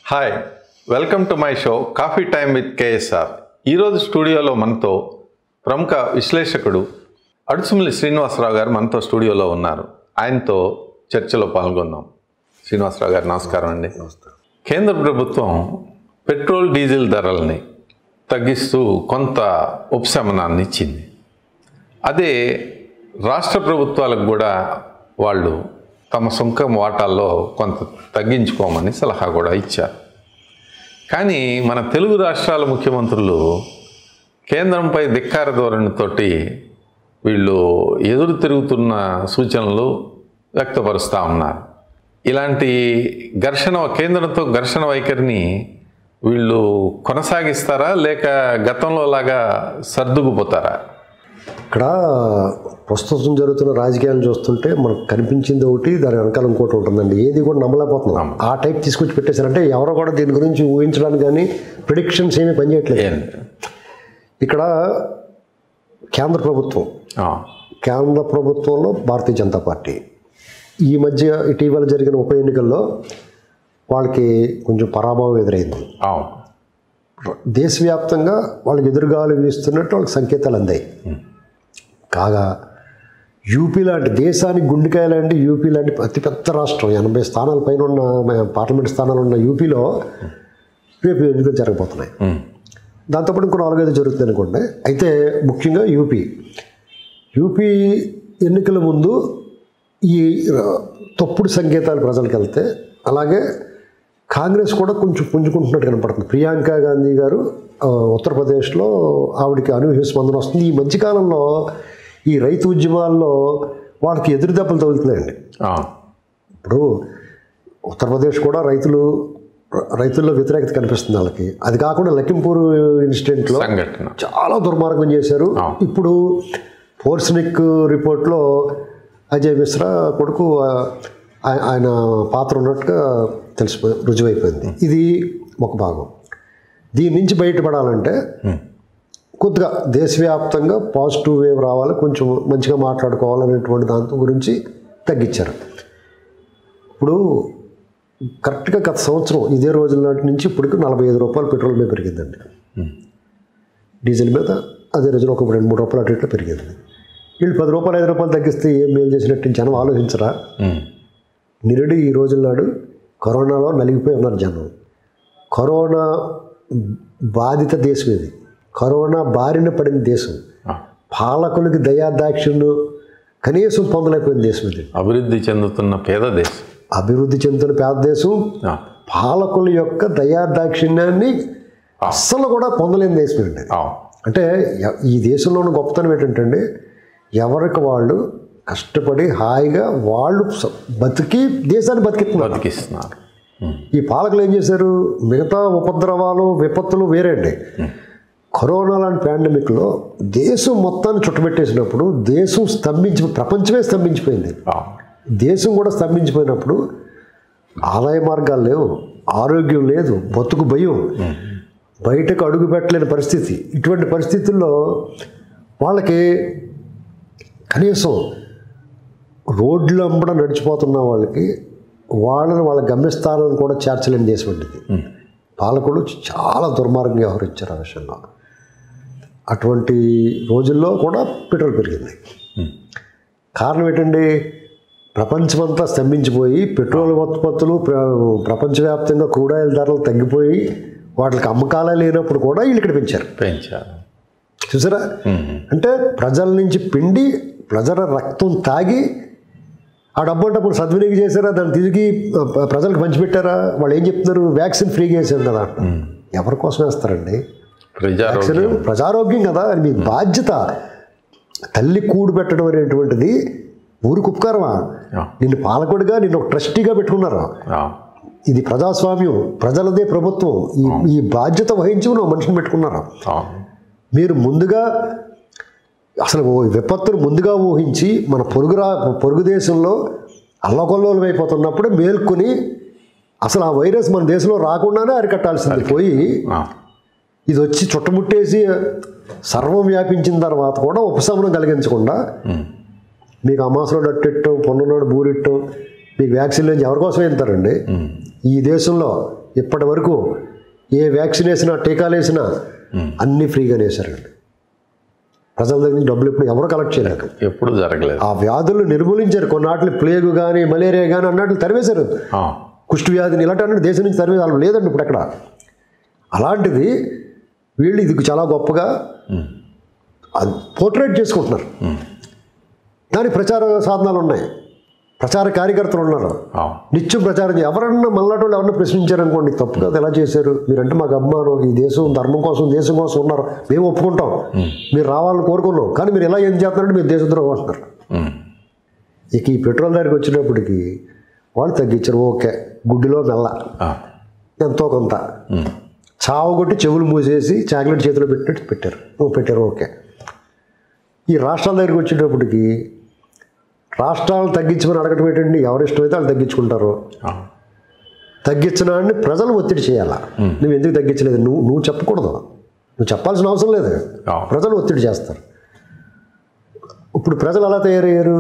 Hi welcome to my show coffee time with KSR ఈరోజు స్టూడియోలో మనతో ప్రముఖ విశ్లేషకుడు అడుసుమిల్లి శ్రీనివాసరావు గారు మనతో స్టూడియోలో ఉన్నారు ఆయనతో చర్చలో పాల్గొన్నాం శ్రీనివాసరావు గారు నమస్కారం అండి కేంద్ర ప్రభుత్వం పెట్రోల్ డీజిల్ ధరల్ని తగ్గిస్తూ కొంత ఉపశమనాన్ని ఇచ్చింది అదే రాష్ట్ర ప్రభుత్వాలకు కూడా వాళ్ళు తమ సుంకం వాటాల్లో కొంత తగ్గించుకోమని సలహా కూడా ఇచ్చారు కానీ మన తెలుగు రాష్ట్రాల ముఖ్యమంత్రులు కేంద్రంపై ధిక్కార ధోరణితోటి వీళ్ళు ఎదురు తిరుగుతున్న సూచనలు వ్యక్తపరుస్తూ ఉన్నారు ఇలాంటి ఘర్షణ కేంద్రంతో ఘర్షణ వైఖరిని వీళ్ళు కొనసాగిస్తారా లేక గతంలో లాగా సర్దుకుపోతారా ఇక్కడ ప్రస్తుతం జరుగుతున్న రాజకీయాలను చూస్తుంటే మనకు కనిపించింది ఒకటి దాని వెనకాల ఇంకోటి ఉంటుందండి ఏది కూడా నమ్మలేకపోతున్నాం ఆ టైప్ తీసుకొచ్చి పెట్టేశారంటే ఎవరో కూడా దీని గురించి ఊహించడానికి కానీ ప్రిడిక్షన్స్ ఏమీ పనిచేయట్లేదు ఏం ఇక్కడ కేంద్ర ప్రభుత్వం ఆ, కేంద్ర ప్రభుత్వంలో భారతీయ జనతా పార్టీ ఈ మధ్య ఇటీవల జరిగిన ఉప ఎన్నికల్లో వాళ్ళకి కొంచెం పరాభవం ఎదురైంది అవును దేశవ్యాప్తంగా వాళ్ళకి ఎదురుగాలు వీస్తున్నట్టు వాళ్ళకి సంకేతాలు అందాయి కాగా యూపీ లాంటి దేశానికి గుండెకాయ లాంటి యూపీ లాంటి అతిపెద్ద రాష్ట్రం ఎనభై స్థానాల పైన ఉన్న మ- పార్లమెంట్ స్థానాలు ఉన్న యూపీలో రేపు ఎన్నికలు జరగబోతున్నాయి ఉమ్, దాంతోపాటు ఇంకో నాలుగైదు జరుగుతుంది అనుకోండి అయితే ముఖ్యంగా యూపీ యూపీ ఎన్నికల ముందు ఈ ర- తప్పుడు సంకేతాలు ప్రజలకు వెళ్తే అలాగే కాంగ్రెస్ కూడా కొంచెం పుంజుకుంటున్నట్టు కనపడుతుంది ప్రియాంక గాంధీ గారు ఆ, ఉత్తరప్రదేశ్లో ఆవిడకి అనూహ్య స్పందన వస్తుంది ఈ మధ్యకాలంలో ఈ రైతు ఉద్యమాల్లో వాళ్ళకి ఎదురు దెబ్బలు తగులుతున్నాయండి ఆ, ఇప్పుడు ఉత్తరప్రదేశ్ కూడా రైతులు రైతుల్లో వ్యతిరేకత కనిపిస్తుంది వాళ్ళకి అది కాకుండా లఖింపూర్ ఇన్సిడెంట్లో సంఘటన చాలా దుర్మార్గం చేశారు ఆ. ఇప్పుడు ఫోర్స్నిక్ రిపోర్ట్లో అజయ్ మిశ్రా కొడుకు ఆ, ఆయ- ఆయన పాత్ర ఉన్నట్టుగా తెలిసిపోయి రుజువైపోయింది ఇది ఒక భాగం దీని నుంచి బయటపడాలంటే కొద్దిగా దేశవ్యాప్తంగా పాజిటివ్ వేవ్ రావాలి కొంచెం మంచిగా మాట్లాడుకోవాలనేటువంటి దాంతో గురించి తగ్గించారు ఇప్పుడు కరెక్ట్గా గత సంవత్సరం ఇదే రోజుల నాటి నుంచి ఇప్పటికి నలభై ఐదు రూపాయలు పెట్రోల్ మీద పెరిగిందండి డీజిల్ మీద అదే రోజున ఒక రెండు మూడు రూపాయలు అటు ఇట్లా పెరిగింది వీళ్ళు పది రూపాయలు ఐదు రూపాయలు తగ్గిస్తే ఏం మేలు చేసినట్టు జనం ఆలోచించరా ఉమ్, నిరుడు ఈ రోజుల నాడు కరోనాలో నలిగిపోయి ఉన్నారు జనం కరోనా బాధిత దేశం ఇది కరోనా బారిన పడిన దేశం ఆ. పాలకులకి దయాదాక్షిణ్యం కనీసం పొందలేకపోయిన దేశం ఇది అభివృద్ధి చెందుతున్న పేద దేశం అభివృద్ధి చెందుతున్న పేద దేశం ఆ, పాలకుల యొక్క దయాదాక్షిణ్యాన్ని అస్సలు కూడా పొందలేని దేశం అండి ఆ, అంటే ఎ- ఈ దేశంలో ఉన్న గొప్పతనం ఏంటంటే ఎవరికి వాళ్ళు కష్టపడి హాయిగా వాళ్ళు స- బతికి దేశాన్ని బతికిస్తున్నారు బతికిస్తున్నారు ఉమ్, ఈ పాలకులు ఏం చేశారు మిగతా ఉపద్రవాలు విపత్తులు వేరే అండి కరోనా లాంటి పాండమిక్లో దేశం మొత్తాన్ని చుట్టబెట్టేసినప్పుడు దేశం స్తంభించి ప్రపంచమే స్తంభించిపోయింది ఆ, దేశం కూడా స్తంభించిపోయినప్పుడు ఆదాయ మార్గాలు లేవు ఆరోగ్యం లేదు బతుకు భయం బయటకు అడుగు పెట్టలేని పరిస్థితి ఇటువంటి పరిస్థితుల్లో వాళ్ళకి కనీసం రోడ్లు అంబడ నడిచిపోతున్న వాళ్ళకి వాళ్ళని వాళ్ళ గమ్యస్థానాన్ని కూడా చేర్చలేని దేశం అండి ఇది పాలకులు చాలా దుర్మార్గంగా వ్యవహరించారు ఆ విషయంలో అటువంటి రోజుల్లో కూడా పెట్రోల్ పెరిగింది కారణం ఏంటండి ప్రపంచమంతా స్తంభించిపోయి పెట్రోల్ ఉత్పత్తులు ప్ర ప్రపంచవ్యాప్తంగా క్రూడ్ ఆయిల్ ధరలు తగ్గిపోయి వాటికి అమ్మకాలే లేనప్పుడు కూడా వీళ్ళు ఇక్కడ పెంచారు పెంచారు చూసారా అంటే ప్రజల నుంచి పిండి ప్రజల రక్తం తాగి ఆ డబ్బు అంటే అప్పుడు సద్వినియోగం చేశారా దాన్ని తిరిగి ప- ప్రజలకు పంచిపెట్టారా వాళ్ళు ఏం చెప్తున్నారు వ్యాక్సిన్ ఫ్రీగా వేసాం కదా అంట ఎవరి కోసం వేస్తారండి ప్రజారోగ్యం వ్యాక్సిన్ ప్రజారోగ్యం కదా అది మీ బాధ్యత తల్లి కూడు పెట్టడం అనేటువంటిది ఊరికి ఉపకారమా ఆ. నిన్ను పాలకుడిగా నిన్ను ఒక ట్రస్టీగా పెట్టుకున్నారు ఆ, ఇది ప్రజాస్వామ్యం ప్రజలదే ప్రభుత్వం ఈ ఈ బాధ్యత వహించి నువ్వు మనిషిని పెట్టుకున్నారు ఆ, మీరు ముందుగా అసలు ఓ విపత్తును ముందుగా ఊహించి మన పొరుగు రా పొరుగు దేశంలో అల్లకొల్లోలం అయిపోతున్నప్పుడే మేల్కొని అసలు ఆ వైరస్ మన దేశంలో రాకుండానే అరికట్టాల్సింది పోయి ఆ, ఇది వచ్చి చుట్టముట్టేసి సర్వం వ్యాపించిన తర్వాత కూడా ఉపశమనం కలిగించకుండా మీకు అమాసలో డట్టెట్టం పొన్ననాడు బూరెట్టం మీకు వ్యాక్సిన్ లేని ఎవరి కోసం వెళ్తారండి ఈ దేశంలో ఇప్పటి వరకు ఏ వ్యాక్సిన్ వేసినా టీకాలు వేసినా అన్నీ ఫ్రీగానే వేశారండి ప్రజల దగ్గర నుంచి డబ్బులు ఇప్పుడు ఎవరు కలెక్ట్ చేయలేరు ఎప్పుడు జరగలేదు ఆ వ్యాధులను నిర్మూలించారు కొన్నాట్లు ప్లేగు కానీ మలేరియా కానీ అన్నట్లు తరివేశారు ఆ, కుష్టి వ్యాధిని ఇలాంటి అన్నట్టు దేశం నుంచి తరివేది వాళ్ళు లేదండి ఇప్పుడు ఎక్కడ అలాంటిది వీళ్ళు ఇది చాలా గొప్పగా అది పోర్ట్రేట్ చేసుకుంటున్నారు దానికి ప్రచార సాధనాలు ఉన్నాయి ప్రచార కార్యకర్తలు ఉన్నారు ఆ, నిత్యం ప్రచారం చేయ ఎవరన్నా మళ్ళాటి వాళ్ళు ఎవరన్నా ప్రశ్నించారనుకోండి తప్పు కదా ఎలా చేశారు మీరంటే మాకు అభిమానం ఈ దేశం ధర్మం కోసం దేశం కోసం ఉన్నారు మేము ఒప్పుకుంటాం మీరు రావాలని కోరుకున్నాం కానీ మీరు ఎలా ఏం చేస్తున్నారంటే మీరు దేశద్రోహం అంటున్నారు ఉమ్, ఇక ఈ పెట్రోల్ ధరకు వచ్చినప్పటికి వాళ్ళు తగ్గించారు ఓకే గుడ్డిలో మెల్ల ఆ, ఎంతో కొంత ఉమ్, చావు కొట్టి చెవులు మూసేసి చాక్లెట్ చేతిలో పెట్టినట్టు పెట్టారు ఓ, పెట్టారు ఓకే ఈ రాష్ట్రాల దగ్గరికి వచ్చేటప్పటికి రాష్ట్రాలు తగ్గించమని అడగటం ఏంటండి ఎవరి ఇష్టమైతే వాళ్ళు తగ్గించుకుంటారు ఆ, తగ్గించడాన్ని ప్రజలు ఒత్తిడి చేయాలా నువ్వు ఎందుకు తగ్గించలేదు నువ్వు నువ్వు చెప్పకూడదు నువ్వు చెప్పాల్సిన అవసరం లేదు ఆ. ప్రజలు ఒత్తిడి చేస్తారు ఇప్పుడు ప్రజలు ఎలా తయారయ్యారు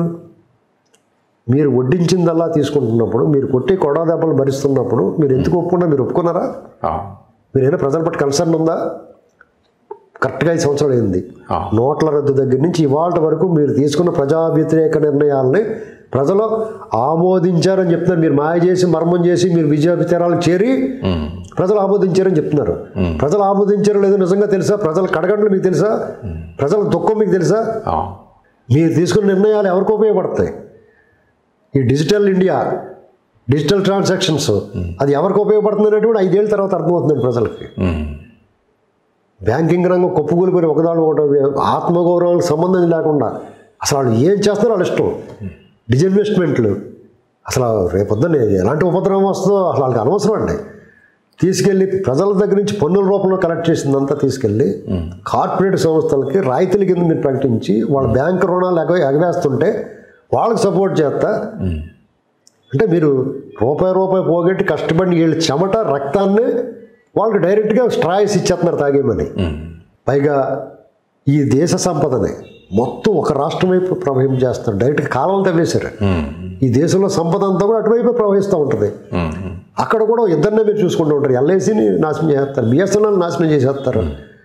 మీరు వడ్డించిందల్లా తీసుకుంటున్నప్పుడు మీరు కొట్టి కొడవ దెబ్బలు భరిస్తున్నప్పుడు మీరు ఎందుకు ఒప్పుకున్నా మీరు ఒప్పుకున్నారా ఆ, మీరైనా ప్రజల పట్ల కన్సర్న్ ఉందా కరెక్ట్గా ఐదు సంవత్సరాలు అయింది ఆ. నోట్ల రద్దు దగ్గర నుంచి ఇవాళ వరకు మీరు తీసుకున్న ప్రజా వ్యతిరేక నిర్ణయాలని ప్రజలు ఆమోదించారని చెప్తున్నారు మీరు మాయ చేసి మర్మం చేసి మీరు విజయ తీరాలకు చేరి ఉమ్, ప్రజలు ఆమోదించారని చెప్తున్నారు ప్రజలు ఆమోదించారో లేదో నిజంగా తెలుసా ప్రజల కడగండ్లు మీకు తెలుసా ప్రజల దుఃఖం మీకు తెలుసా ఆ, మీరు తీసుకున్న నిర్ణయాలు ఎవరికి ఉపయోగపడతాయి ఈ డిజిటల్ ఇండియా డిజిటల్ ట్రాన్సాక్షన్స్ అది ఎవరికి ఉపయోగపడుతుంది అనేటువంటి ఐదేళ్ళ తర్వాత అర్థమవుతుంది ప్రజలకి ఉమ్, బ్యాంకింగ్ రంగం కొప్పుకూలిపోయిన ఒకదాని ఒకటి ఆత్మగౌరవానికి సంబంధం లేకుండా అసలు వాళ్ళు ఏం చేస్తారో వాళ్ళ ఇష్టం డిజిన్వెస్ట్మెంట్లు అసలు రేపొద్దున ఎలాంటి ఉపద్రవం వస్తుందో అసలు వాళ్ళకి అనవసరం అండి తీసుకెళ్ళి ప్రజల దగ్గర నుంచి పన్నుల రూపంలో కలెక్ట్ చేసిందంతా తీసుకెళ్ళి కార్పొరేట్ సంస్థలకి రాయితీల కింద మీరు ప్రకటించి వాళ్ళ బ్యాంక్ రుణాలు ఎగ ఎగవేస్తుంటే వాళ్ళకి సపోర్ట్ చేస్తా అంటే మీరు రూపాయి రూపాయి పోగొట్టి కష్టపడి వీళ్ళ చెమట రక్తాన్ని వాళ్ళకి డైరెక్ట్గా స్ట్రాయిస్ ఇచ్చేస్తున్నారు తాగేమని పైగా ఈ దేశ సంపదని మొత్తం ఒక రాష్ట్రం వైపు ప్రవహించేస్తారు డైరెక్ట్ కాలం తవ్వేశారు ఉమ్, ఈ దేశంలో సంపద అంతా కూడా అటువైపే ప్రవహిస్తూ ఉంటుంది ఉమ్, ఉమ్, అక్కడ కూడా ఇద్దరినే మీరు చూసుకుంటూ ఉంటారు ఎల్ఐసిని నాశనం చేస్తారు బిఎస్ఎన్ఎల్ నాశనం చేసేస్తారు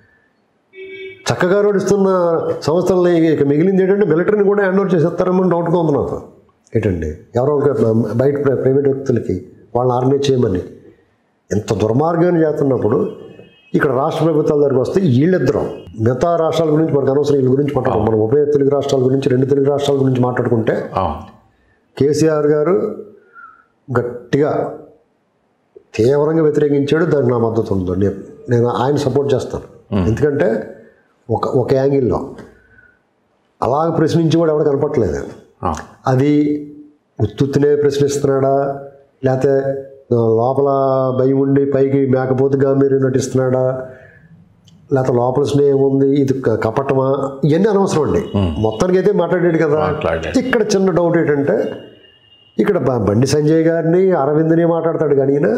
చక్కగా నడుస్తున్న సంస్థలని ఇక మిగిలింది ఏంటంటే మిలిటరీని కూడా హ్యాండ్ ఓవర్ చేసేస్తారేమో డౌట్గా ఉంది నాకు ఏంటండి ఎవరో ఒక బయట ప్ర- ప్రైవేట్ వ్యక్తులకి వాళ్ళని ఆర్గనైజ్ చేయమని ఎంత దుర్మార్గాన్ని చేస్తున్నప్పుడు ఇక్కడ రాష్ట్ర ప్రభుత్వాల దగ్గరికి వస్తే వీళ్ళిద్దరం మిగతా రాష్ట్రాల గురించి మనకు అనవసరం వీళ్ళ గురించి మాట్లాడడం మనం ఉభయ తెలుగు రాష్ట్రాల గురించి రెండు తెలుగు రాష్ట్రాల గురించి మాట్లాడుకుంటే ఆ, కేసీఆర్ గారు గట్టిగా తీవ్రంగా వ్యతిరేకించాడు దానికి నా మద్దతు ఉంది నేను నేను ఆయన సపోర్ట్ చేస్తాను ఎందుకంటే ఒక ఒక యాంగిల్లో అలాగ ప్రశ్నించి కూడా ఎవడు కనపట్లేదు ఆ, అది ఉత్తుత్తినే ప్రశ్నిస్తున్నాడా లేకపోతే ఆ, లోపల భయం ఉండి పైకి మేకపోతుగా మీరు నటిస్తున్నాడా లేకపోతే లోపల స్నేహం ఉంది ఇది క- కపటమా ఇవన్నీ అనవసరం అండి మొత్తానికి అయితే మాట్లాడాడు కదా మాట్లాడాడు. ఇక్కడ చిన్న డౌట్ ఏంటంటే ఇక్కడ బ- బండి సంజయ్ గారిని అరవింద్ని మాట్లాడతాడు కానీ ఈయన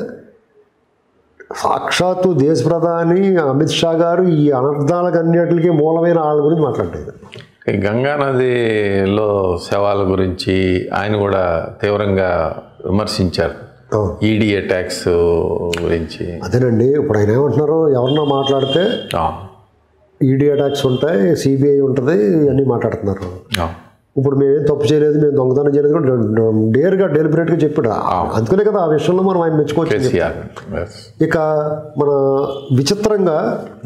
సాక్షాత్తు దేశ ప్రధాని అమిత్ షా గారు ఈ అనర్థాలకు అన్నిటికీ మూలమైన వాళ్ళ గురించి మాట్లాడలేదు ఈ గంగా నదిలో శవాల గురించి ఆయన కూడా తీవ్రంగా విమర్శించారు అవును. ఈడీ అటాక్స్ గురించి అదేనండి ఇప్పుడు ఆయన ఏమంటున్నారు ఎవరన్నా మాట్లాడితే ఆ, ఈడీ అటాక్స్ ఉంటాయి సిబిఐ ఉంటుంది ఇవన్నీ మాట్లాడుతున్నారు ఆ, ఇప్పుడు మేమేం తప్పు చేయలేదు మేము దొంగతనం చేయలేదు కూడా డేర్గా డెలిబరేట్గా చెప్పాడు అందుకనే కదా ఆ విషయంలో మనం ఆయన మెచ్చుకోవచ్చు కేసీఆర్ Yes. ఇక మన విచిత్రంగా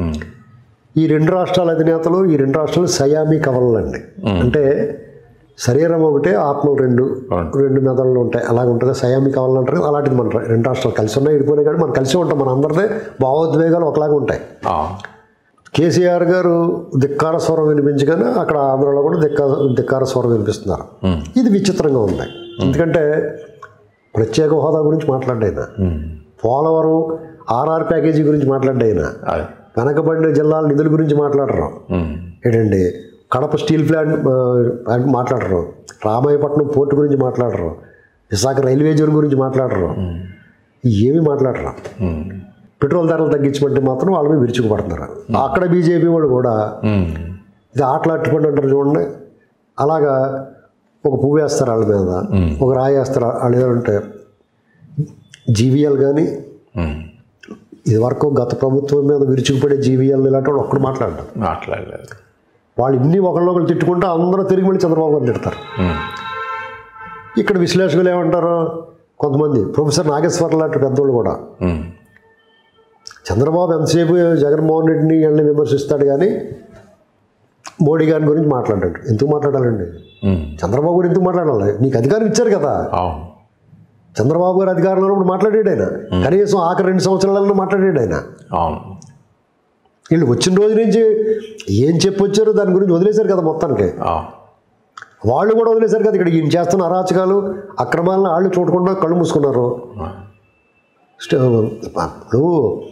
ఈ రెండు రాష్ట్రాల అధినేతలు ఈ రెండు రాష్ట్రాలు సయామి కవలండి అంటే శరీరం ఒకటే ఆత్మలు రెండు అవును. రెండు మెదళ్ళు ఉంటాయి అలాగ ఉంటుంది సయామి కవలు అంటారు కదా, అలాంటిది మన ర- రెండు రాష్ట్రాలు కలిసి ఉన్నాయి ఇడిపోయినాయి కానీ మనం కలిసి ఉంటాం మన అందరిదే భావోద్వేగాలు ఒకలాగా ఉంటాయి ఆ, కేసీఆర్ గారు ధిక్కార స్వరం వినిపించగానే అక్కడ ఆంధ్రలో కూడా ధిక్కా ధిక్కార స్వరం వినిపిస్తున్నారు ఇది విచిత్రంగా ఉంది ఎందుకంటే ప్రత్యేక హోదా గురించి మాట్లాడైనా పోలవరం ఆర్ఆర్ ప్యాకేజీ గురించి మాట్లాడైనా అది వెనకబడిన జిల్లాల నిధుల గురించి మాట్లాడరు ఉమ్, ఏంటండి కడప స్టీల్ ప్లాంట్ ఆ, ప్లాంట్ మాట్లాడరు రామాయపట్నం పోర్టు గురించి మాట్లాడరు విశాఖ రైల్వే జోన్ గురించి మాట్లాడరు ఏమీ మాట్లాడరు ఉమ్, పెట్రోల్ ధరలు తగ్గించమంటే మాత్రం వాళ్ళ మీద విరుచుకుపడుతున్నారు అక్కడ బీజేపీ వాళ్ళు కూడా ఉమ్, ఇది ఆటలు అట్టుపండి అంటారు చూడండి అలాగా ఒక పువ్వు వేస్తారు వాళ్ళ మీద ఒక రాయి వేస్తారు వాళ్ళు ఏదంటే జీవీఎల్ కానీ ఉమ్, ఇది వరకు గత ప్రభుత్వం మీద విరుచుకుపడే జీవీఎల్ ఇలాంటి వాళ్ళు ఒక్కడు మాట్లాడరు మాట్లాడలేదు వాళ్ళు ఇన్ని ఒకళ్ళొకళ్ళు తిట్టుకుంటే అందరూ తిరిగి మళ్ళీ చంద్రబాబు గారిని తిడతారు ఉమ్. ఇక్కడ విశ్లేషకులు ఏమంటారు కొంతమంది ప్రొఫెసర్ నాగేశ్వర లాంటి పెద్దోళ్ళు కూడా ఉమ్. చంద్రబాబు ఎంతసేపు జగన్మోహన్ రెడ్డిని వీళ్ళని విమర్శిస్తాడు కానీ మోడీ గారి గురించి మాట్లాడాడు ఎందుకు మాట్లాడాలండి ఉమ్. చంద్రబాబు గురించి ఎందుకు మాట్లాడాలి నీకు అధికారం ఇచ్చారు కదా అవును చంద్రబాబు గారు అధికారంలో ఉన్నప్పుడు మాట్లాడాడు ఆయన కనీసం ఆఖరి రెండు సంవత్సరాలలో మాట్లాడాడు ఆయన అవును వీళ్ళు వచ్చిన రోజు నుంచి ఏం చెప్పొచ్చారో దాని గురించి వదిలేశారు కదా మొత్తానికి అవును వాళ్ళు కూడా వదిలేశారు కదా ఇక్కడ ఈయన చేస్తున్న అరాచకాలు అక్రమాలను వాళ్ళు చూడకుండా కళ్ళు మూసుకున్నారు స్ట- ఇప్పుడు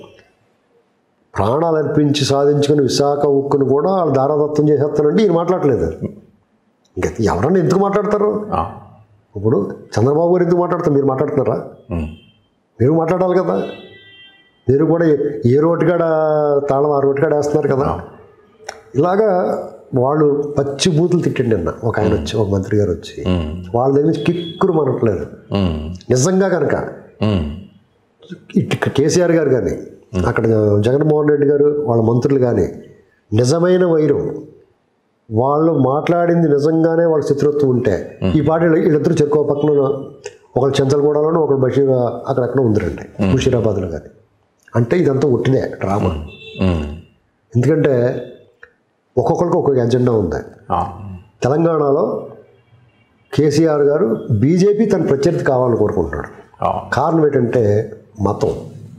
ప్రాణాలు అర్పించి సాధించుకుని విశాఖ ఉక్కును కూడా వాళ్ళు దారాదత్తం చేసేస్తానంటే ఈయన మాట్లాడలేదు ఇంకా ఎవరన్నా ఎందుకు మాట్లాడతారు అవును ఇప్పుడు చంద్రబాబు గారు ఎందుకు మాట్లాడతారు మీరు మాట్లాడుతున్నారా ఉమ్. మీరు మాట్లాడాలి కదా మీరు కూడా ఏ- ఏ రోడ్డుకాడ తాళం ఆ రోడ్డుకాడ వేస్తున్నారు కదా ఇలాగా వాళ్ళు పచ్చి బూతులు తిట్టండి అన్న ఒక ఆయన వచ్చి ఒక మంత్రి గారు వచ్చి ఉమ్. వాళ్ళ దగ్గర నుంచి కిక్కురు మనట్లేదు ఉమ్. నిజంగా కనుక ఉమ్. ఇటు కేసీఆర్ గారు కానీ అక్కడ జగన్మోహన్ రెడ్డి గారు వాళ్ళ మంత్రులు కానీ నిజమైన వైరం వాళ్ళు మాట్లాడింది నిజంగానే వాళ్ళ శత్రుత్వం ఉంటే ఈ పాట వీళ్ళ- వీళ్ళిద్దరూ చెరుకో పక్కన ఒకళ్ళు చెంచల్గూడలోనూ ఒకళ్ళు బషీర్ అక్కడెక్కడ ఉందిరండి ముషీరాబాద్లో కానీ అంటే ఇదంతా ఉట్టిదే డ్రామా ఉమ్. ఎందుకంటే ఒక్కొక్కరికి ఒక్కొక్క ఎజెండా ఉంది అవును తెలంగాణలో కేసీఆర్ గారు బీజేపీ తన ప్రత్యర్థి కావాలని కోరుకుంటున్నాడు అవును కారణం ఏంటంటే మతం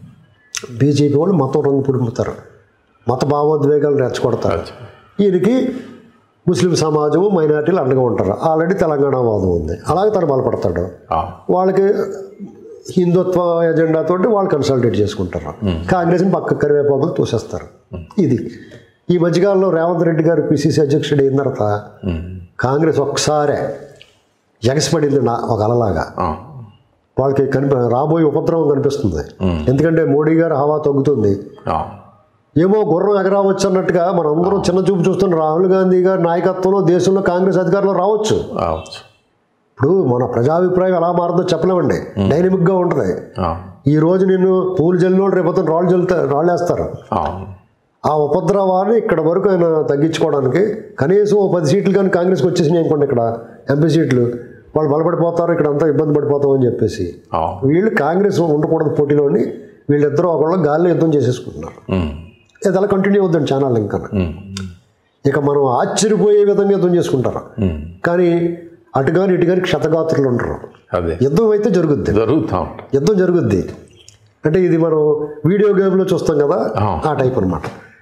బీజేపీ వాళ్ళు మతం రంగు పుడుముతారు మత భావోద్వేగాలు రెచ్చగొడతారు ఈయనకి ముస్లిం సమాజం మైనార్టీలు అండగా ఉంటారు ఆల్రెడీ తెలంగాణ వాదం ఉంది అలాగే తను బలపడతాడు అవును వాళ్ళకి హిందుత్వ ఎజెండాతోటి వాళ్ళు కన్సల్టేట్ చేసుకుంటారు కాంగ్రెస్ని పక్క కరివేపాకులు తోసేస్తారు ఇది ఈ మధ్యకాలంలో రేవంత్ రెడ్డి గారు పిసిసి అధ్యక్షుడు అయిన తర్వాత ఉమ్. కాంగ్రెస్ ఒక్కసారే ఎగసిపడింది నా ఒక అలలాగా అవును వాళ్ళకి కనిపి రాబోయే ఉపద్రవం కనిపిస్తుంది ఎందుకంటే మోడీ గారు హవా తగ్గుతుంది అవును ఏమో గుర్రం ఎగరావచ్చు అన్నట్టుగా మనం అందరం చిన్న చూపు చూస్తున్న రాహుల్ గాంధీ గారి నాయకత్వంలో దేశంలో కాంగ్రెస్ అధికారంలో రావచ్చు రావచ్చు ఇప్పుడు మన ప్రజాభిప్రాయం ఎలా మారుతుందో చెప్పలేమండి డైనమిక్గా ఉంటుంది అవును ఈ రోజు నిన్ను పూలు జల్లినోడు రేపొద్దున రాళ్ళు జల్లుతా రాళ్ళు వేస్తారు అవును ఆ ఉపద్రవాన్ని ఇక్కడ వరకు ఆయన తగ్గించుకోవడానికి కనీసం ఓ పది సీట్లు కానీ కాంగ్రెస్కి వచ్చేసినాయి అనుకోండి ఇక్కడ ఎంపీ సీట్లు వాళ్ళు బలపడిపోతారు ఇక్కడ అంతా ఇబ్బంది పడిపోతామని చెప్పేసి అవును వీళ్ళు కాంగ్రెస్ ఉండకూడదు పోటీలోని వీళ్ళిద్దరూ ఒకళ్ళు గాల్లో యుద్ధం చేసేసుకుంటున్నారు ఉమ్. ఇది అలా కంటిన్యూ అవుతుంది ఛానల్ ఇంకా ఉమ్. ఇక మనం ఆశ్చర్యపోయే విధంగా యుద్ధం చేసుకుంటారు ఉమ్. కానీ అటు కానీ ఇటు కానీ క్షతగాత్రులు ఉంటారు అదే యుద్ధం అయితే జరుగుద్ది జరుగుతూ ఉంటుంది యుద్ధం జరుగుద్ది అంటే ఇది మనం వీడియో గేమ్లో చూస్తాం కదా అవును. ఆ టైప్ అనమాట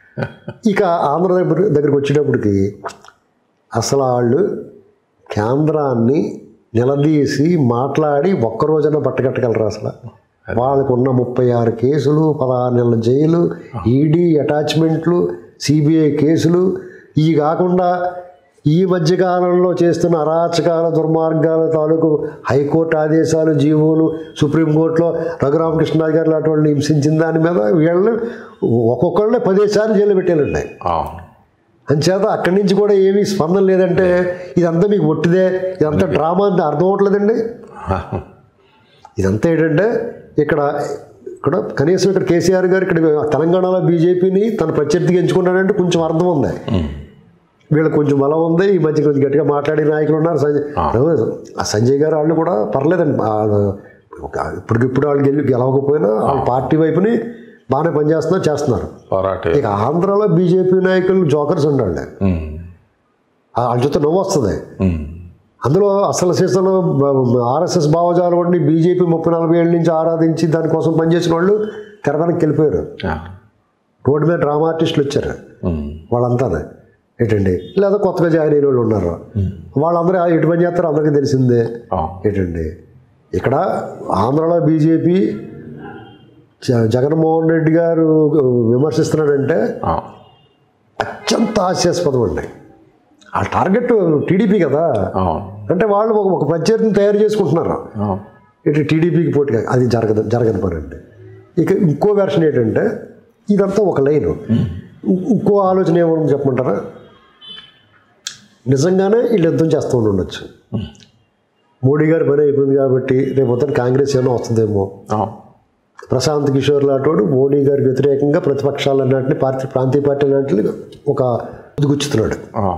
ఇక ఆంధ్ర దగ్గర దగ్గరికి వచ్చేటప్పటికి అసలు వాళ్ళు కేంద్రాన్ని నిలదీసి మాట్లాడి ఒక్క రోజున పట్టగట్టగలరు అసలు వాళ్ళకు ఉన్న ముప్పై ఆరు కేసులు పదహారు నెలల జైలు ఈడీ అటాచ్మెంట్లు సిబిఐ కేసులు ఇవి కాకుండా ఈ మధ్యకాలంలో చేస్తున్న అరాచకాల దుర్మార్గాల తాలూకు హైకోర్టు ఆదేశాలు జీవోలు సుప్రీంకోర్టులో రఘురామకృష్ణ గారు లాంటి వాళ్ళని హింసించిన దాని మీద వీళ్ళు ఒక్కొక్కళ్ళని పదేసార్లు జైలు పెట్టాలండి అవును అంచేత అక్కడి నుంచి కూడా ఏమీ స్పందన లేదంటే ఇదంతా మీకు ఒట్టిదే ఇదంతా డ్రామా అంటే అర్థం అవట్లేదండి ఇదంతా ఏంటంటే ఇక్కడ ఇక్కడ కనీసం ఇక్కడ కేసీఆర్ గారు ఇక్కడ తెలంగాణలో బీజేపీని తన ప్రత్యర్థిగా ఎంచుకున్నాడంటే కొంచెం అర్థం ఉంది ఉమ్. వీళ్ళకి కొంచెం బలం ఉంది ఈ మధ్య కొంచెం గట్టిగా మాట్లాడే నాయకులు ఉన్నారు సంజయ్ ఆ సంజయ్ గారు వాళ్ళు కూడా పర్లేదండి ఆ, ఒక- ఇప్పటికిప్పుడు వాళ్ళు గెలి గెలవకపోయినా వాళ్ళ పార్టీ వైపుని బాగానే పనిచేస్తున్నారు చేస్తున్నారు పోరాట ఇక ఆంధ్రాలో బీజేపీ నాయకులు జోకర్స్ ఉండాలి ఉమ్. వాళ్ళ చూస్తే నవ్వు వస్తుంది ఉమ్. అందులో అసలు సీసలో ఆర్ఎస్ఎస్ భావజాలం ఉండి బీజేపీ ముప్పై నలభై ఏళ్ళ నుంచి ఆరాధించి దానికోసం పనిచేసిన వాళ్ళు తెర వెనక్కి వెళ్ళిపోయారు ఆ. రోడ్డు మీద డ్రామా ఆర్టిస్టులు వచ్చారు ఉమ్. వాళ్ళంతా ఏంటండి లేదా కొత్తగా జాయిన్ అయిన వాళ్ళు ఉన్నారు వాళ్ళందరూ ఎటు పని చేస్తారో అందరికీ తెలిసిందే అవును ఏంటండి ఇక్కడ ఆంధ్రలో బీజేపీ జ- జగన్మోహన్ రెడ్డి గారు విమర్శిస్తున్నాడంటే అవును అత్యంత హాస్యాస్పదం అండి ఆ టార్గెట్ టీడీపీ కదా అవును అంటే వాళ్ళు ఒక ఒక ప్రత్యర్థిని తయారు చేసుకుంటున్నారు అవును ఇటు టీడీపీకి పోటీగా అది జరగదు జరగని పని అండి ఇక ఇంకో వెర్షన్ ఏంటంటే ఇదంతా ఒక లైను ఇంకో ఆలోచన ఏమని చెప్పమంటారా నిజంగానే వీళ్ళు యుద్ధం చేస్తూ ఉండి ఉండొచ్చు మోడీ గారి పని అయిపోయింది కాబట్టి రేపు పొద్దున కాంగ్రెస్ ఏమైనా వస్తుందేమో అవును ప్రశాంత్ కిషోర్ లాంటి మోడీ గారికి వ్యతిరేకంగా ప్రతిపక్షాలు అన్నింటినీ పార్టీ ప్రాంతీయ పార్టీలు అన్నింటినీ ఒక గుచ్చుతున్నాడు ఆ.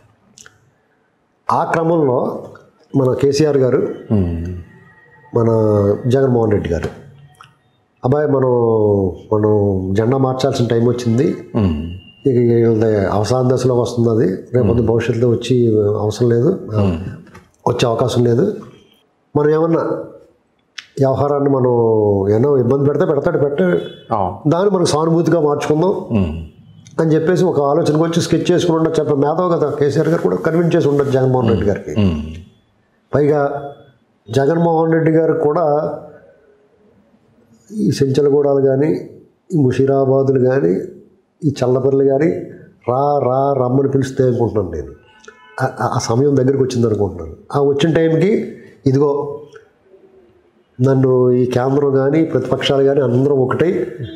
ఆ క్రమంలో మన కేసీఆర్ గారు మన జగన్మోహన్ రెడ్డి గారు అబ్బాయి మనం మనం జెండా మార్చాల్సిన టైం వచ్చింది ఉమ్. ఇక వీళ్ళది అవసాన దశలో వస్తుంది అది రేపు భవిష్యత్తులో వచ్చి అవసరం లేదు వచ్చే అవకాశం లేదు మనం ఏమన్నా వ్యవహారాన్ని మనం ఏమన్నా ఇబ్బంది పెడితే పెడతాడు పెట్ట ఆ. దాన్ని మనం సానుభూతిగా మార్చుకుందాం ఉమ్. అని చెప్పేసి ఒక ఆలోచనకు వచ్చి స్కెచ్ చేసుకుని ఉండొచ్చు చెప్ప మేధావు కదా కేసీఆర్ గారు కూడా కన్విన్స్ చేసి ఉండొచ్చు జగన్మోహన్ రెడ్డి గారికి ఉమ్. పైగా జగన్మోహన్ రెడ్డి గారు కూడా ఈ సెంచలగూడాలు కానీ ఈ ముషీరాబాదులు కానీ ఈ చల్లపల్లి కానీ రా రా రమ్మని పిలిస్తే అనుకుంటున్నాను నేను ఆ- ఆ- ఆ సమయం దగ్గరికి వచ్చింది అనుకుంటున్నాను ఆ వచ్చిన టైంకి ఇదిగో నన్ను ఈ కేంద్రం కానీ ప్రతిపక్షాలు కానీ అందరం ఒకటై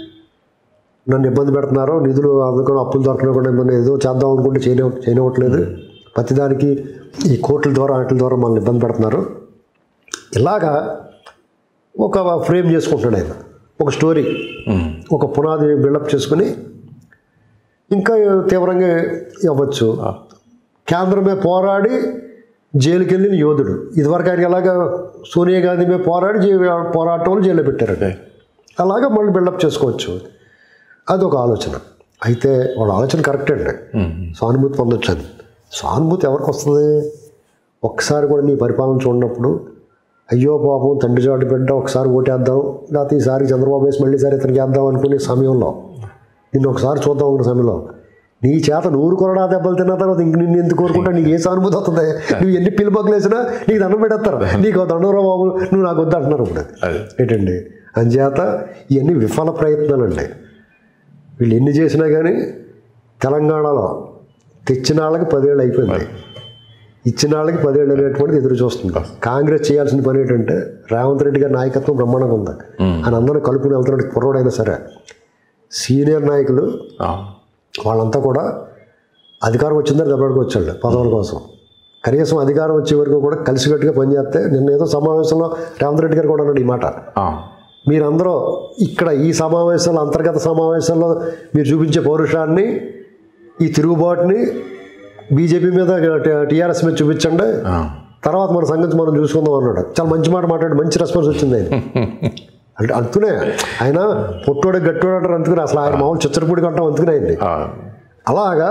నన్ను ఇబ్బంది పెడుతున్నారు నిధులు అందుకని అప్పులు దొరకకుండా మనం ఏదో చేద్దాం అనుకుంటే చేయని చేయనివ్వట్లేదు ప్రతిదానికి ఈ కోర్టుల ద్వారా వాటి ద్వారా మనల్ని ఇబ్బంది పెడుతున్నారు ఇలాగా ఒక ఫ్రేమ్ చేసుకుంటున్నాడు ఆయన ఒక స్టోరీ ఉమ్. ఒక పునాది బిల్డప్ చేసుకుని ఇంకా తీవ్రంగా ఇవ్వచ్చు ఆ. కేంద్రమే పోరాడి జైలుకి వెళ్ళిన యోధుడు ఇదివరకు ఆయన ఎలాగా సోనియా గాంధీ మీద పోరాడి జై పోరాటం వాళ్ళు జైల్లో పెట్టారండి అలాగా మళ్ళీ బిల్డప్ చేసుకోవచ్చు అదొక ఆలోచన అయితే వాళ్ళ ఆలోచన కరెక్టే అండి ఉమ్. సానుభూతి పొందొచ్చు అని సానుభూతి ఎవరికి వస్తుంది ఒక్కసారి కూడా నీ పరిపాలన చూడనప్పుడు అయ్యో పాపం తండ్రి చాటు బిడ్డ ఒకసారి ఓటేద్దాం లేకపోతే ఈసారి చంద్రబాబు వేసి మళ్ళీ సారి ఇతనికి వేద్దాం అనుకునే సమయంలో నిన్ను ఒకసారి చూద్దాం అనుకునే సమయంలో నీ చేత నూరు కొరడా దెబ్బలు తిన్న తర్వాత ఇంక నిన్ను ఎందుకు కోరుకుంటా నీకు ఏ సానుభూతి వస్తుంది నువ్వు ఎన్ని పిలుబగ్గులు వేసినా నీకు దండం పెడతారు నీకు దండవరా బాబు నువ్వు నాకు వద్దు అంటున్నారు ఇప్పుడు అది ఏంటండి అంచేత ఇవన్నీ విఫల ప్రయత్నాలండి వీళ్ళు ఎన్ని చేసినా కానీ తెలంగాణలో తెచ్చిన వాళ్ళకి పదేళ్ళు అయిపోయింది ఇచ్చిన వాళ్ళకి పదేళ్ళు అనేటువంటిది ఎదురు చూస్తుంది కాంగ్రెస్ చేయాల్సిన పని ఏంటంటే రేవంత్ రెడ్డి గారి నాయకత్వం బ్రహ్మాండంగా ఉంది ఆయన అందరూ కలుపుకుని వెళ్తున్నాడు కుర్రోడైనా సరే సీనియర్ నాయకులు ఆ. వాళ్ళంతా కూడా అధికారం వచ్చిందని దెబ్బడికి వచ్చాడు పదవుల కోసం కనీసం అధికారం వచ్చే వరకు కూడా కలిసికట్టుగా పనిచేస్తే నిన్న ఏదో సమావేశంలో రేవంత్ రెడ్డి గారు కూడా అన్నాడు ఈ మాట ఆ. మీరందరూ ఇక్కడ ఈ సమావేశాలు అంతర్గత సమావేశాల్లో మీరు చూపించే పౌరుషాన్ని ఈ తిరుగుబాటుని బీజేపీ మీద టీఆర్ఎస్ మీద చూపించండి ఆ. తర్వాత మన సంగతి మనం చూసుకుందాం అన్నాడు చాలా మంచి మాట మాట్లాడి మంచి రెస్పాన్స్ వచ్చింది ఆయన అంటే అందుకునే ఆయన పొట్టోడే గట్టోడు అంటారు అందుకునే అసలు ఆయన మామూలు చిచ్చరపూడి కంటాం అందుకునే ఆయన్ని ఆ. అలాగా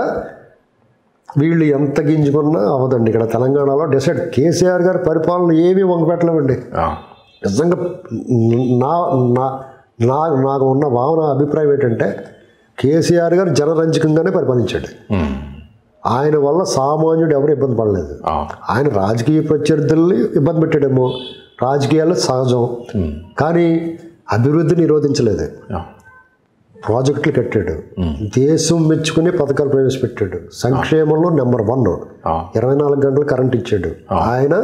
వీళ్ళు ఎంత గింజుకున్నా అవదండి ఇక్కడ తెలంగాణలో డిసైడ్ కేసీఆర్ గారి పరిపాలన ఏమీ వంగపెట్టలేమండి ఆ. నిజంగా నా నా నా నాకు ఉన్న భావన అభిప్రాయం ఏంటంటే కేసీఆర్ గారు జనరంజకంగానే పరిపాలించాడు ఉమ్. ఆయన వల్ల సామాన్యుడు ఎవరు ఇబ్బంది పడలేదు ఆ. ఆయన రాజకీయ ప్రత్యర్థుల్ని ఇబ్బంది పెట్టాడేమో రాజకీయాలు సహజం కానీ అభివృద్ధిని నిరోధించలేదు ఆ. ప్రాజెక్టులు కట్టాడు దేశం మెచ్చుకునే పథకాలు ప్రవేశపెట్టాడు సంక్షేమంలో నెంబర్ వన్ ఆ. ఇరవై నాలుగు గంటలు కరెంట్ ఇచ్చాడు ఆయన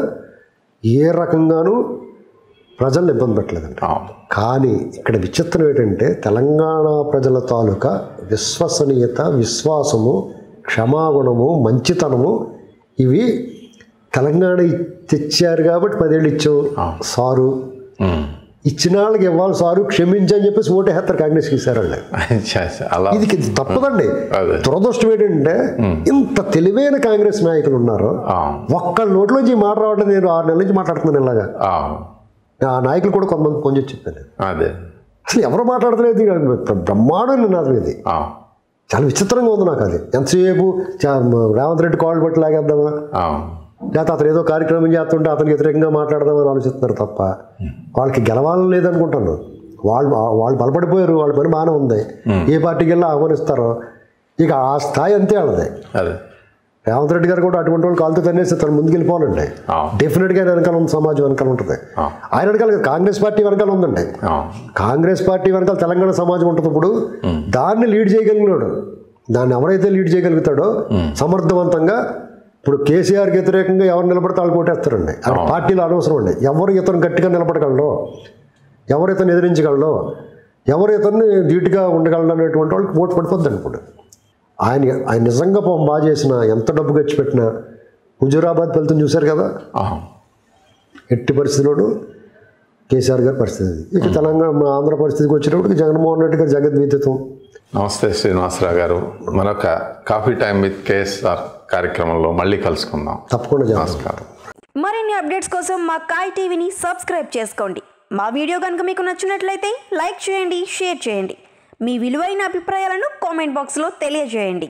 ఏ రకంగానూ ప్రజల్ని ఇబ్బంది పెట్టలేదండి ఆ. కానీ ఇక్కడ విచిత్రం ఏంటంటే తెలంగాణ ప్రజల తాలూకా విశ్వసనీయత విశ్వాసము క్షమాగుణము మంచితనము ఇవి తెలంగాణ ఇ- తెచ్చారు కాబట్టి పదేళ్ళు ఇచ్చావు సారు ఉమ్. ఇచ్చిన వాళ్ళకి ఇవ్వాలి సారు క్షమించని చెప్పేసి ఓటేస్తారు కాంగ్రెస్కి ఇస్తారు వాళ్ళు చా- చా. అలా ఇది ఇది తప్పదండి అదే. దురదృష్టం ఏంటంటే ఇంత తెలివైన కాంగ్రెస్ నాయకులు ఉన్నారు ఆ. ఒక్కళ్ళ నోట్లోంచి ఈ మాట రావడం నేను ఆరు నెలల నుంచి మాట్లాడుతున్నాను ఇలాగా ఆ. ఆ నాయకులు కూడా కొంతమంది ఫోన్ చేసి చెప్పాను అదే అసలు ఎవరు మాట్లాడలేదు ఇక బ్రహ్మాండం నినాదం ఇది ఆ. చాలా విచిత్రంగా ఉంది నాకు అది ఎంతసేపు చా- రేవంత్ రెడ్డి కాళ్ళు పట్టి లాగేద్దామా ఆ. లేకపోతే అతను ఏదో కార్యక్రమం చేస్తుంటే అతనికి వ్యతిరేకంగా మాట్లాడదామని ఆలోచిస్తున్నారు తప్ప వాళ్ళకి గెలవాలని లేదనుకుంటాను వాళ్ళు వాళ్ళు బలపడిపోయారు వాళ్ళ పని బాగానే ఉంది ఏ పార్టీకి వెళ్ళి ఆహ్వానిస్తారో ఇక ఆ స్థాయి అంతే వాళ్ళది అదే రేవంత్ రెడ్డి గారు కూడా అటువంటి వాళ్ళు కాలుతో తన్నేసి తను ముందుకు వెళ్ళిపోవాలండి ఆ. డెఫినెట్గా ఆయన వెనకాల ఉంది సమాజం వెనకాల ఉంటుంది ఆ. ఆయన వెనకాల కాదు, కాంగ్రెస్ పార్టీ వెనకాల ఉందండి ఆ. కాంగ్రెస్ పార్టీ వెనకాల తెలంగాణ సమాజం ఉంటుంది ఇప్పుడు దాన్ని లీడ్ చేయగలిగినాడు దాన్ని ఎవరైతే లీడ్ చేయగలుగుతాడో సమర్థవంతంగా ఇప్పుడు కేసీఆర్కి వ్యతిరేకంగా ఎవరు నిలబడితే వాళ్ళు కొట్టేస్తారండి అక్కడ పార్టీలు అనవసరం అండి ఎవరు ఇతను గట్టిగా నిలబడగలడో ఎవరు ఇతను ఎదిరించగలడో ఎవరు ఇతన్ని ధీటుగా ఉండగలడు అనేటువంటి వాళ్ళకి ఓటు పడిపోద్దండి ఇప్పుడు ఆయన ఆయన నిజంగా పాపం బాగా చేసిన ఎంత డబ్బు ఖర్చు పెట్టినా హుజూరాబాద్ ఫలితం చూశారు కదా ఆ. ఎట్టి పరిస్థితుల్లోనూ కేసీఆర్ గారి పరిస్థితి అది ఇక తెలంగాణ మన ఆంధ్ర పరిస్థితికి వచ్చినప్పుడు జగన్మోహన్ రెడ్డి గారి జగద్వీతత్వం నమస్తే శ్రీనివాసరావు గారు మరొక కాఫీ టైం విత్ కేఎస్ఆర్ కార్యక్రమంలో మళ్ళీ కలుసుకుందాం తప్పకుండా చేస్తాం నమస్కారం మరిన్ని అప్డేట్స్ కోసం మా కాయ్ టీవీని సబ్స్క్రైబ్ చేసుకోండి మా వీడియో కనుక మీకు నచ్చినట్లయితే లైక్ చేయండి షేర్ చేయండి మీ విలువైన అభిప్రాయాలను కామెంట్ బాక్స్లో తెలియజేయండి